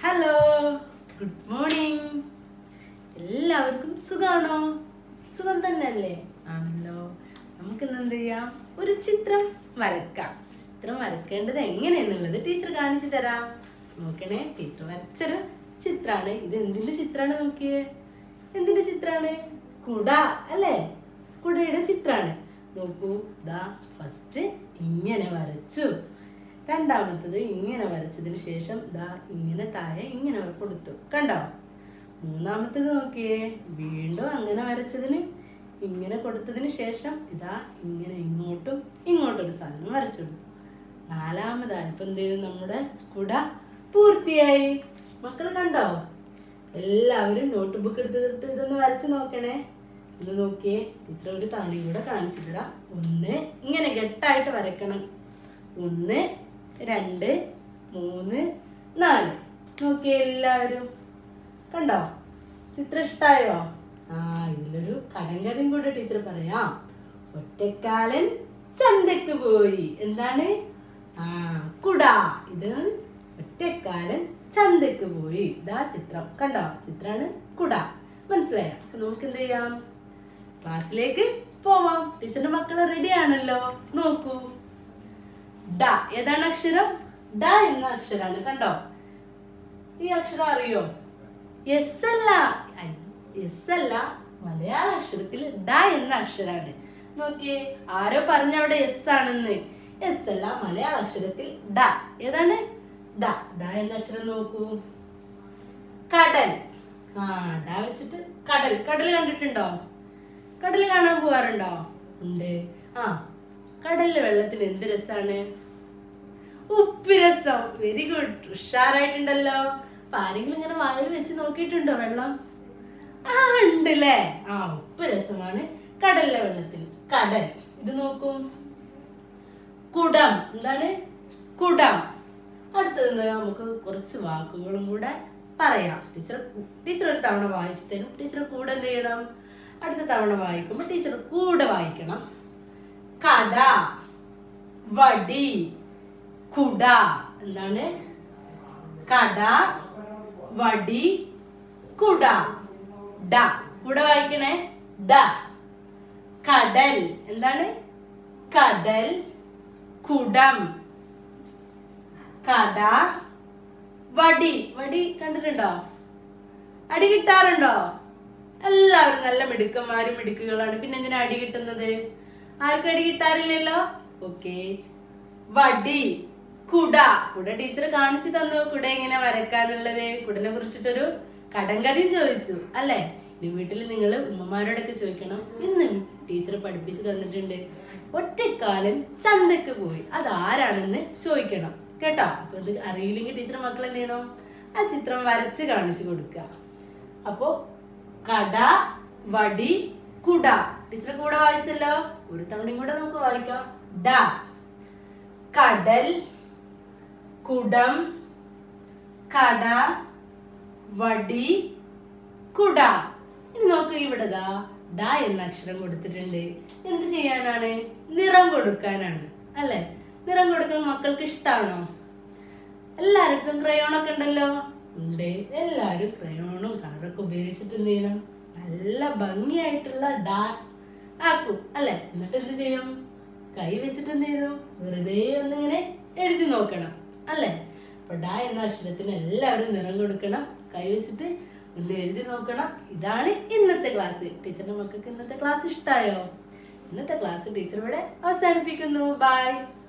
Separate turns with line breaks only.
hello good morning എല്ലാവർക്കും സുഖാണോ സുഖം തന്നെയല്ലേ ആണല്ലോ നമുക്കിന്ന് എന്ത് ചെയ്യാം ഒരു ചിത്രം വരക്കാം ചിത്രം വരക്കേണ്ടത് എങ്ങനെയാന്നുള്ളത് ടീച്ചർ കാണിച്ചു തരാം നോക്കണേ ടീച്ചർ വരച്ചൊരു ചിത്രാണ് ഇത് എന്തിന്റെ ചിത്രാണ് നോക്കിയേ എന്തിന്റെ ചിത്രാണ് കുട അല്ലേ കുടയുടെ ചിത്രാണ് നോക്കൂ ദാ ഫസ്റ്റ് ഇങ്ങനെ വരച്ചു രണ്ടാമത്തത് ഇങ്ങനെ വരച്ചതിന് ശേഷം ദാ ഇങ്ങനെ താഴെ ഇങ്ങനെ കൊടുത്തു കണ്ടോ മൂന്നാമത്തത് നോക്കിയേ വീണ്ടും അങ്ങനെ വരച്ചതിന് ഇങ്ങനെ കൊടുത്തതിന് ശേഷം ഇതാ ഇങ്ങനെ ഇങ്ങോട്ടും ഇങ്ങോട്ടും ഒരു സാധനം വരച്ചു കൊടുത്തു നാലാമതായപ്പോൾ എന്ത് ചെയ്തു നമ്മുടെ കുട പൂർത്തിയായി മക്കൾ കണ്ടോ എല്ലാവരും നോട്ട് ബുക്ക് എടുത്തിട്ട് ഇതൊന്ന് വരച്ച് നോക്കണേ ഇത് നോക്കിയേ ടീച്ചർ ഒരു തവണ കൂടെ കാണിച്ചു തരാം ഒന്ന് ഇങ്ങനെ കെട്ടായിട്ട് വരക്കണം ഒന്ന് രണ്ട് മൂന്ന് നാല് നോക്കിയേ എല്ലാവരും കണ്ടോ ചിത്രം ഇഷ്ടായോ ആ ഇതിലൊരു കടങ്കഥയും കൂടെ ടീച്ചർ പറയാം ഒറ്റക്കാലൻ ചന്തക്ക് പോയി എന്താണ് ആ കുട ഇത് ഒറ്റക്കാലൻ ചന്തക്ക് പോയി ഇതാ ചിത്രം കണ്ടോ ചിത്രാണ് കുട മനസ്സിലായോ അപ്പൊ നമുക്ക് എന്ത് ചെയ്യാം ക്ലാസ്സിലേക്ക് പോവാം ടീച്ചറിന്റെ മക്കള് റെഡി ആണല്ലോ നോക്കൂ ഡ ഏതാണ് അക്ഷരം ഡ എന്ന അക്ഷരാണ് കണ്ടോ ഈ അക്ഷരം അറിയോ എസ് അല്ല എസ് അല്ല മലയാള അക്ഷരത്തിൽ ഡ എന്ന അക്ഷരാണ് നോക്കിയേ ആരോ പറഞ്ഞ അവിടെ എസ് ആണെന്ന് എസ് അല്ല മലയാള അക്ഷരത്തിൽ ഡ ഏതാണ് ഡ ഡ എന്ന അക്ഷരം നോക്കൂ കടൽ ആ ഡ വെച്ചിട്ട് കടൽ കടൽ കണ്ടിട്ടുണ്ടോ കടൽ കാണാൻ പോവാറുണ്ടോ ഉണ്ട് ആ കടലിലെ വെള്ളത്തിന് എന്ത് രസാണ് ഉപ്പ് രസം വെരി ഗുഡ് ഉഷാറായിട്ടുണ്ടല്ലോ അപ്പൊ ആരെങ്കിലും ഇങ്ങനെ വായിൽ വെച്ച് നോക്കിയിട്ടുണ്ടോ വെള്ളം ആ ഉണ്ടല്ലേ ആ ഉപ്പ് രസമാണ് കടലിലെ വെള്ളത്തിൽ കടൽ ഇത് നോക്കൂ കുടം എന്താണ് കുടം അടുത്തത് എന്താ നമുക്ക് കുറച്ച് വാക്കുകളും കൂടെ പറയാം ടീച്ചർ ടീച്ചർ ഒരു തവണ വായിച്ചു തരും ടീച്ചർ കൂടെ എന്ത് ചെയ്യണം അടുത്ത തവണ വായിക്കുമ്പോൾ ടീച്ചർ കൂടെ വായിക്കണം കട വടി കുട എന്താണ് കട വടി കുട ഡ കുട വായിക്കണേ ഡ കടൽ എന്താണ് കടൽ കുടം കട വടി വടി കണ്ടിട്ടുണ്ടോ അടി കിട്ടാറുണ്ടോ എല്ലാവരും നല്ല മിടുക്കന്മാരും മിടുക്കുകളാണ് പിന്നെ എന്തിനാ അടി കിട്ടുന്നത് ആർക്കും അടി കിട്ടാറില്ലല്ലോ ഓക്കെ വടി കുട കുട ടീച്ചർ കാണിച്ചു തന്നു കുട എങ്ങനെ വരക്കാനുള്ളത് കുടനെ കുറിച്ചിട്ടൊരു കടങ്കഥയും ചോദിച്ചു അല്ലേ ഇനി വീട്ടിൽ നിങ്ങൾ ഉമ്മമാരോടൊക്കെ ചോദിക്കണം ഇന്ന് ടീച്ചർ പഠിപ്പിച്ചു തന്നിട്ടുണ്ട് ഒറ്റക്കാലൻ ചന്തക്ക് പോയി അത് ആരാണെന്ന് ചോദിക്കണം കേട്ടോ അപ്പൊ ഇത് അറിയില്ലെങ്കിൽ ടീച്ചർ മക്കൾ എന്ത് ചെയ്യണം ആ ചിത്രം വരച്ച് കാണിച്ചു കൊടുക്കുക അപ്പോ കട വടി കുട ടീച്ചർ കൂടെ വായിച്ചല്ലോ ഒരു തവണയും കൂടെ നമുക്ക് വായിക്കാം ഡ കടൽ കുടം കട വടി കുട ഇനി നോക്ക് ഇവിടെ ദാ ഡ എന്ന അക്ഷരം കൊടുത്തിട്ടുണ്ട് എന്ത് ചെയ്യാനാണ് നിറം കൊടുക്കാനാണ് അല്ലെ നിറം കൊടുക്കാൻ മക്കൾക്ക് ഇഷ്ടാണോ എല്ലാവരുടെ ക്രയോൺ ഒക്കെ ഉണ്ടല്ലോ ഉണ്ട് എല്ലാവരും ക്രയോണും കളറൊക്കെ ഉപയോഗിച്ചിട്ട് എന്ത് ചെയ്യണം നല്ല ഭംഗിയായിട്ടുള്ള ഡാ ആക്കും അല്ലെ എന്നിട്ട് എന്ത് ചെയ്യും കൈ വെച്ചിട്ട് എന്ത് ചെയ്തു വെറുതെ ഒന്നിങ്ങനെ എഴുതി നോക്കണം അല്ലെ അപ്പൊ ഡ എന്ന അക്ഷരത്തിന് എല്ലാവരും നിറം കൊടുക്കണം കൈ വെച്ചിട്ട് ഒന്ന് എഴുതി നോക്കണം ഇതാണ് ഇന്നത്തെ ക്ലാസ് ടീച്ചറിന്റെ മക്കൾക്ക് ഇന്നത്തെ ക്ലാസ് ഇഷ്ടമായോ ഇന്നത്തെ ക്ലാസ് ടീച്ചർ ഇവിടെ അവസാനിപ്പിക്കുന്നു ബൈ